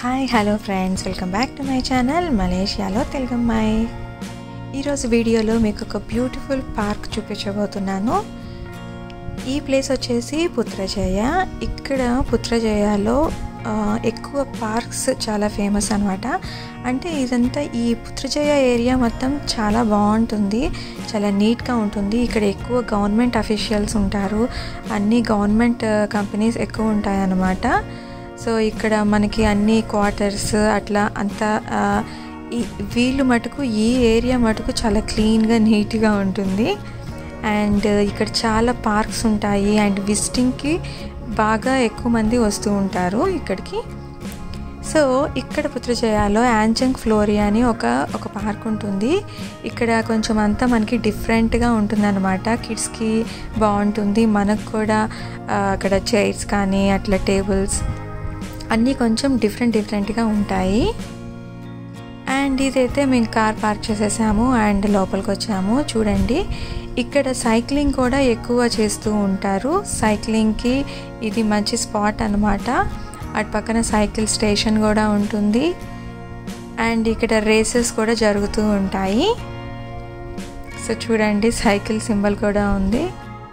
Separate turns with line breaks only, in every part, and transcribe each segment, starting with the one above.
hi hello friends welcome back to my channel మలేషియాలో తెలుగు అమ్మాయి ఈరోజు వీడియోలో మీకు ఒక బ్యూటిఫుల్ పార్క్ చూపించబోతున్నాను ఈ ప్లేస్ వచ్చేసి పుత్రజయ ఇక్కడ పుత్రజయలో ఆ, ఎక్కువ పార్క్స్ చాలా ఫేమస్ అనమాట అంటే ఇదంతా ఈ పుత్రజయ ఏరియా మొత్తం చాలా బాగుంటుంది చాలా నీట్గా ఉంటుంది ఇక్కడ ఎక్కువ గవర్నమెంట్ అఫీషియల్స్ ఉంటారు అన్ని గవర్నమెంట్ కంపెనీస్ ఎక్కువ ఉంటాయన్నమాట సో ఇక్కడ మనకి అన్ని క్వార్టర్స్ అట్లా అంతా ఆ, ఈ వీళ్ళు మటుకు ఈ ఏరియా మటుకు చాలా క్లీన్గా నీట్గా ఉంటుంది అండ్ ఇక్కడ చాలా పార్క్స్ ఉంటాయి అండ్ విజిటింగ్కి బాగా ఎక్కువ మంది వస్తూ ఉంటారు ఇక్కడికి సో ఇక్కడ పుత్రజయాలో యాంజంగ్ ఫ్లోరియా అని ఒక ఒక పార్క్ ఉంటుంది ఇక్కడ కొంచెం అంతా మనకి డిఫరెంట్గా ఉంటుంది అనమాట కిడ్స్కి బాగుంటుంది మనకు కూడా ఆ, అక్కడ చైర్స్ కానీ అట్లా టేబుల్స్ అన్నీ కొంచెం డిఫరెంట్ డిఫరెంట్గా ఉంటాయి అండ్ ఇదైతే మేము కార్ పార్క్ చేసేసాము అండ్ లోపలికి వచ్చాము చూడండి ఇక్కడ సైక్లింగ్ కూడా ఎక్కువ చేస్తూ ఉంటారు సైక్లింగ్కి ఇది మంచి స్పాట్ అనమాట అటు పక్కన సైకిల్ స్టేషన్ కూడా ఉంటుంది అండ్ ఇక్కడ రేసెస్ కూడా జరుగుతూ ఉంటాయి సో చూడండి సైకిల్ సింబల్ కూడా ఉంది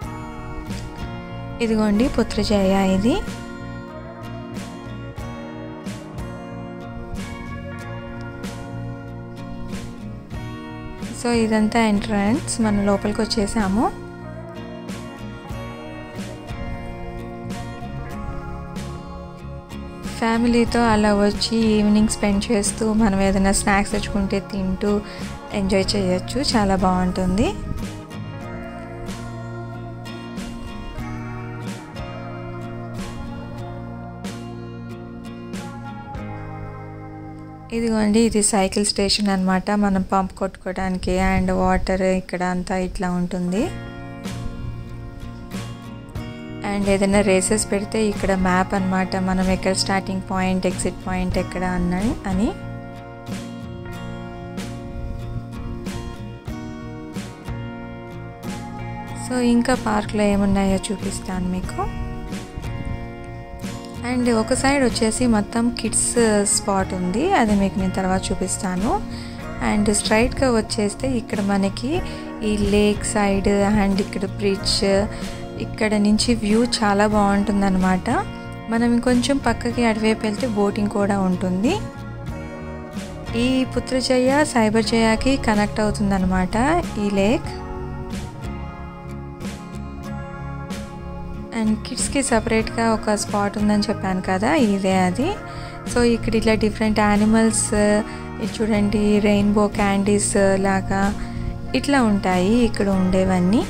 ఇదిగోండి పుత్రజయ ఇది సో ఇదంతా ఎంట్రన్స్ మనం లోపలికి వచ్చేసాము ఫ్యామిలీతో అలా వచ్చి ఈవినింగ్ స్పెండ్ చేస్తూ మనం ఏదైనా స్నాక్స్ తెచ్చుకుంటే తింటూ ఎంజాయ్ చేయొచ్చు చాలా బాగుంటుంది ఇదిగోండి ఇది సైకిల్ స్టేషన్ అనమాట మనం పంప్ కొట్టుకోవడానికి అండ్ వాటర్ ఇక్కడ అంతా ఇట్లా ఉంటుంది అండ్ ఏదైనా రేసెస్ పెడితే ఇక్కడ మ్యాప్ అనమాట మనం ఎక్కడ స్టార్టింగ్ పాయింట్ ఎగ్జిట్ పాయింట్ ఎక్కడ అన్న అని సో ఇంకా పార్క్లో ఏమున్నాయో చూపిస్తాను మీకు అండ్ ఒక సైడ్ వచ్చేసి మొత్తం కిడ్స్ స్పాట్ ఉంది అది మీకు నేను తర్వాత చూపిస్తాను అండ్ స్ట్రైట్గా వచ్చేస్తే ఇక్కడ మనకి ఈ లేక్ సైడ్ అండ్ ఇక్కడ బ్రిడ్జ్ ఇక్కడ నుంచి వ్యూ చాలా బాగుంటుంది అనమాట మనం ఇంకొంచెం పక్కకి అటువైపు వెళ్తే బోటింగ్ కూడా ఉంటుంది ఈ పుత్రజయ సైబర్ జయాకి కనెక్ట్ అవుతుందన్నమాట ఈ లేక్ అండ్ కిడ్స్కి సపరేట్గా ఒక స్పాట్ ఉందని చెప్పాను కదా ఇదే అది సో ఇక్కడ ఇట్లా డిఫరెంట్ యానిమల్స్ చూడండి రెయిన్బో క్యాండీస్ లాగా ఇట్లా ఉంటాయి ఇక్కడ ఉండేవన్నీ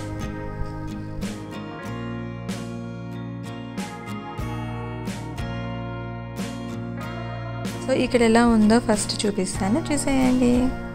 సో ఇక్కడ ఎలా ఉందో ఫస్ట్ చూపిస్తాను చూసేయండి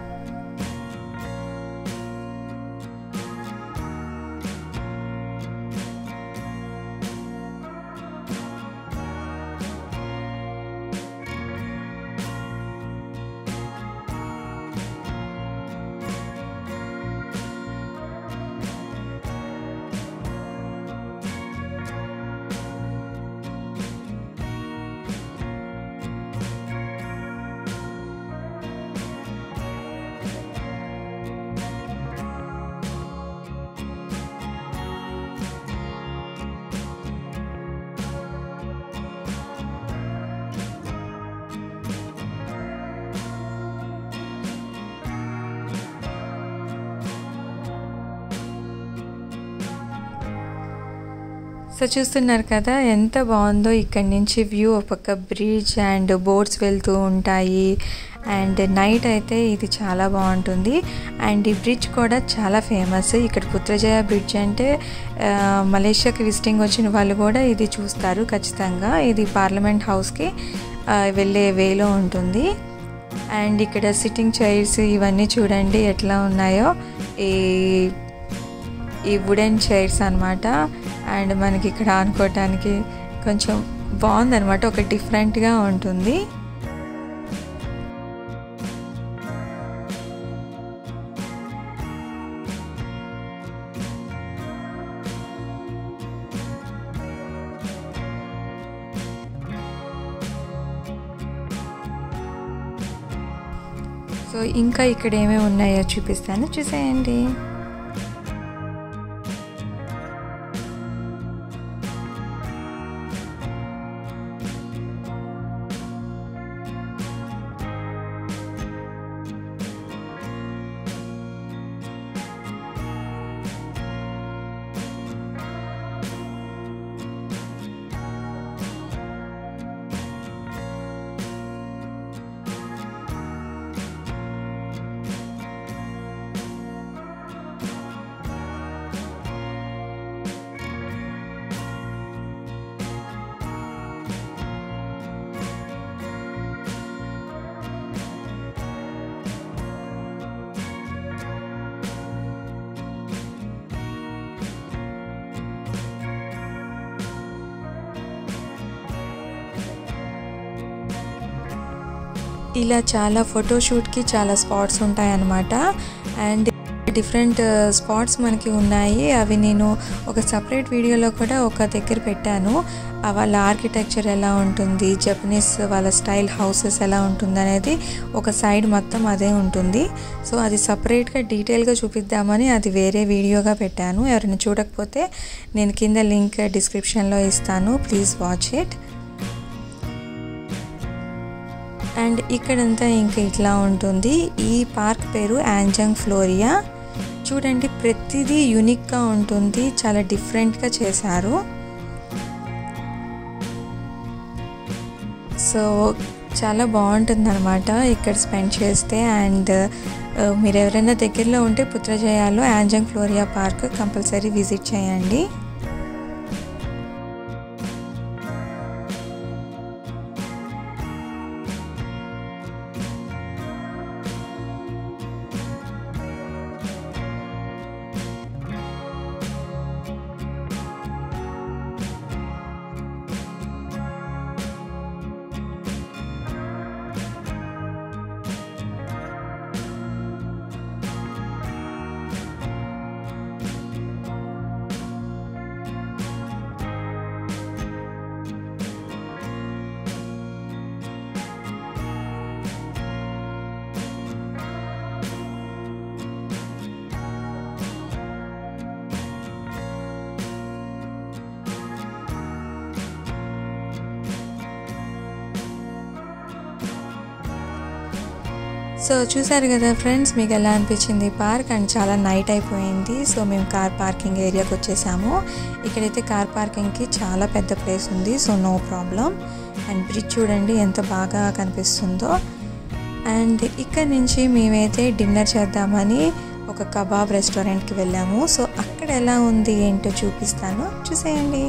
సో చూస్తున్నారు కదా ఎంత బాగుందో ఇక్కడ నుంచి వ్యూ ఒక పక్క బ్రిడ్జ్ అండ్ బోట్స్ వెళ్తూ ఉంటాయి అండ్ నైట్ అయితే ఇది చాలా బాగుంటుంది అండ్ ఈ బ్రిడ్జ్ కూడా చాలా ఫేమస్ ఇక్కడ పుత్రజయ బ్రిడ్జ్ అంటే ఆ, మలేషియాకి విజిటింగ్ వచ్చిన వాళ్ళు కూడా ఇది చూస్తారు ఖచ్చితంగా ఇది పార్లమెంట్ హౌస్కి ఆ, వెళ్ళే వేలో ఉంటుంది అండ్ ఇక్కడ సిట్టింగ్ చైర్స్ ఇవన్నీ చూడండి ఎట్లా ఉన్నాయో ఈ ఈ వుడెన్ చైర్స్ అనమాట అండ్ మనకి ఇక్కడ ఆనుకోవటానికి కొంచెం బాగుందనమాట ఒక డిఫరెంట్గా ఉంటుంది సో ఇంకా ఇక్కడ ఏమేమి ఉన్నాయో చూపిస్తాను చూసేయండి ఇలా చాలా ఫోటోషూట్కి చాలా స్పాట్స్ ఉంటాయన్నమాట అండ్ డిఫరెంట్ స్పాట్స్ మనకి ఉన్నాయి అవి నేను ఒక సపరేట్ వీడియోలో కూడా ఒక దగ్గర పెట్టాను వాళ్ళ ఆర్కిటెక్చర్ ఎలా ఉంటుంది జపనీస్ వాళ్ళ స్టైల్ హౌసెస్ ఎలా ఉంటుంది అనేది ఒక సైడ్ మొత్తం అదే ఉంటుంది సో అది సపరేట్గా డీటెయిల్గా చూపిద్దామని అది వేరే వీడియోగా పెట్టాను ఎవరైనా చూడకపోతే నేను కింద లింక్ డిస్క్రిప్షన్లో ఇస్తాను ప్లీజ్ వాచ్ ఇట్ అండ్ ఇక్కడంతా ఇంకా ఇట్లా ఉంటుంది ఈ పార్క్ పేరు యాంజంగ్ ఫ్లోరియా చూడండి ప్రతిదీ యూనిక్గా ఉంటుంది చాలా డిఫరెంట్గా చేశారు సో చాలా బాగుంటుంది అనమాట ఇక్కడ స్పెండ్ చేస్తే అండ్ మీరు ఎవరైనా దగ్గరలో ఉంటే పుత్రజయాలో యాంజంగ్ ఫ్లోరియా పార్క్ కంపల్సరీ విజిట్ చేయండి సో చూసారు కదా ఫ్రెండ్స్ మీకు ఎలా అనిపించింది పార్క్ అండ్ చాలా నైట్ అయిపోయింది సో మేము కార్ పార్కింగ్ ఏరియాకి వచ్చేసాము ఇక్కడైతే కార్ పార్కింగ్కి చాలా పెద్ద ప్లేస్ ఉంది so no problem and bridge చూడండి ఎంత బాగా కనిపిస్తుందో అండ్ ఇక్కడ నుంచి మేమైతే డిన్నర్ చేద్దామని ఒక కబాబ్ రెస్టారెంట్కి వెళ్ళాము సో అక్కడ ఎలా ఉంది ఏంటో చూపిస్తాను చూసేయండి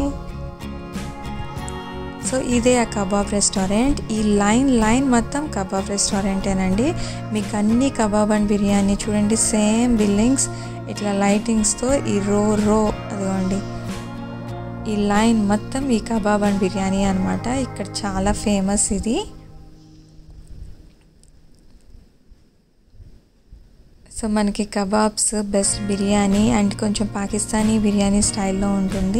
సో ఇదే ఆ కబాబ్ రెస్టారెంట్ ఈ లైన్ లైన్ మొత్తం కబాబ్ రెస్టారెంటేనండి మీకు అన్ని కబాబ్ అండ్ బిర్యానీ చూడండి సేమ్ బిల్డింగ్స్ ఇట్లా లైటింగ్స్తో ఈ రో రో అదిగోండి ఈ లైన్ మొత్తం ఈ కబాబ్ అండ్ బిర్యానీ అనమాట ఇక్కడ చాలా ఫేమస్ ఇది సో మనకి కబాబ్స్ బెస్ట్ బిర్యానీ అండ్ కొంచెం పాకిస్తానీ బిర్యానీ స్టైల్లో ఉంటుంది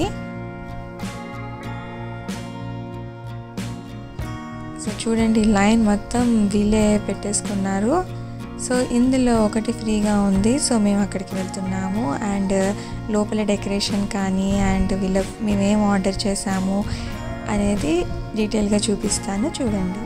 సో చూడండి లైన్ మొత్తం వీళ్ళే పెట్టేసుకున్నారు సో ఇందులో ఒకటి ఫ్రీగా ఉంది సో మేము అక్కడికి వెళ్తున్నాము అండ్ లోపల డెకరేషన్ కానీ అండ్ వీళ్ళ మేమేం ఆర్డర్ చేసాము అనేది డీటెయిల్గా చూపిస్తాను చూడండి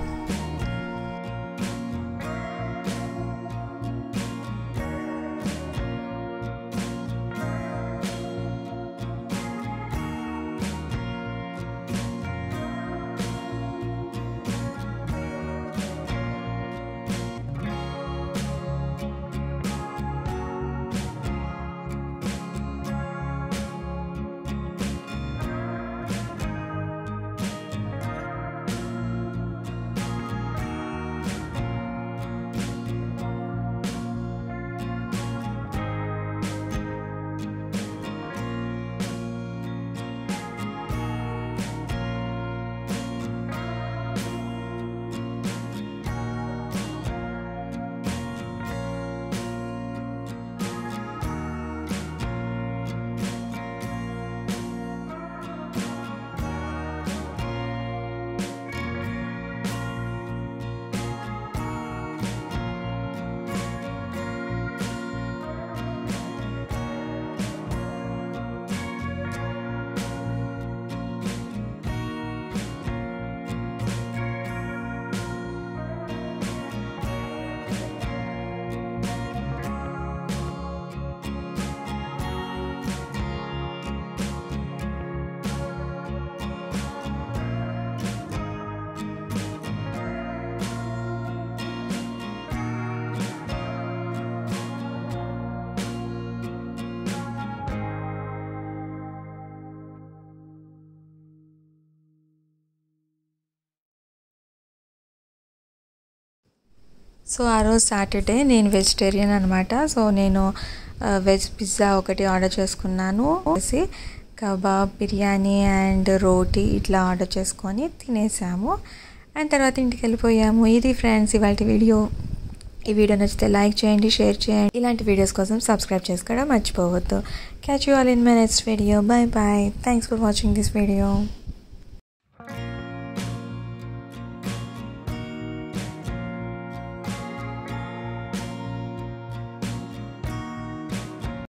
సో ఆ రోజు సాటర్డే నేను వెజిటేరియన్ అనమాట సో నేను వెజ్ పిజ్జా ఒకటి ఆర్డర్ చేసుకున్నాను వచ్చి కబాబ్ బిర్యానీ అండ్ రోటీ ఇట్లా ఆర్డర్ చేసుకొని తినేసాము అండ్ తర్వాత ఇంటికి వెళ్ళిపోయాము ఇది ఫ్రెండ్స్ ఇవాళ వీడియో ఈ వీడియో నచ్చితే లైక్ చేయండి షేర్ చేయండి ఇలాంటి వీడియోస్ కోసం సబ్స్క్రైబ్ చేసుకోవడం మర్చిపోవద్దు catch you all in my next video bye bye thanks for watching this video